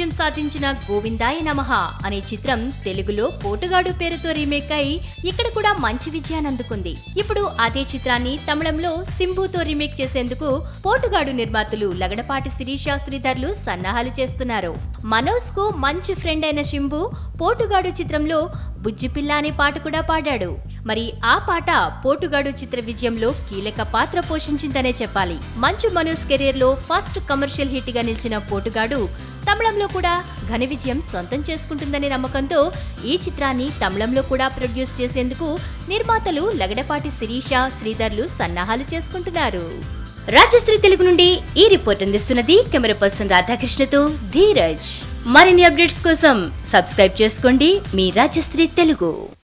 విజయం సాధించిన గోవిందాయ నమః అనే చిత్రం తెలుగులో పోటుగాడు పేరుతో రీమేక్ అయి ఇక్కడ కూడా మంచి విజయాన్ని అందుకుంది ఇప్పుడు అదే చిత్రాన్ని తమిళంలో సింబుతో రీమేక్ చేసేందుకు పోటుగాడు నిర్మాతలు లగడపాటి శిరీష శ్రీధర్లు సన్నాహాలు చేస్తున్నారు మనోజ్ కు మంచి ఫ్రెండ్ అయిన శింబు పోటుగాడు చిత్రంలో బుజ్జిపిల్ల అనే పాట కూడా పాడాడు మరి ఆ పాట పోటుగాడు చిత్ర విజయంలో కీలక పాత్ర పోషించిందనే చెప్పాలి మంచు మనోజ్ కెరీర్ లో ఫస్ట్ కమర్షియల్ హిట్ గా నిలిచిన పోటుగాడు తమిళంలో కూడా ఘన విజయం సొంతం చేసుకుంటుందనే నమ్మకంతో ఈ చిత్రాన్ని తమిళంలో కూడా ప్రొడ్యూస్ చేసేందుకు నిర్మాతలు లగడపాటి శిరీష శ్రీధర్లు సన్నాహాలు చేసుకుంటున్నారు రాజశ్రీ తెలుగు నుండి ఈ రిపోర్ట్ అందిస్తున్నది కెమెరా పర్సన్ రాధాకృష్ణతో ధీరజ్ మరిన్ని అప్డేట్స్ కోసం సబ్స్క్రైబ్ చేసుకోండి మీ రాజశ్రీ తెలుగు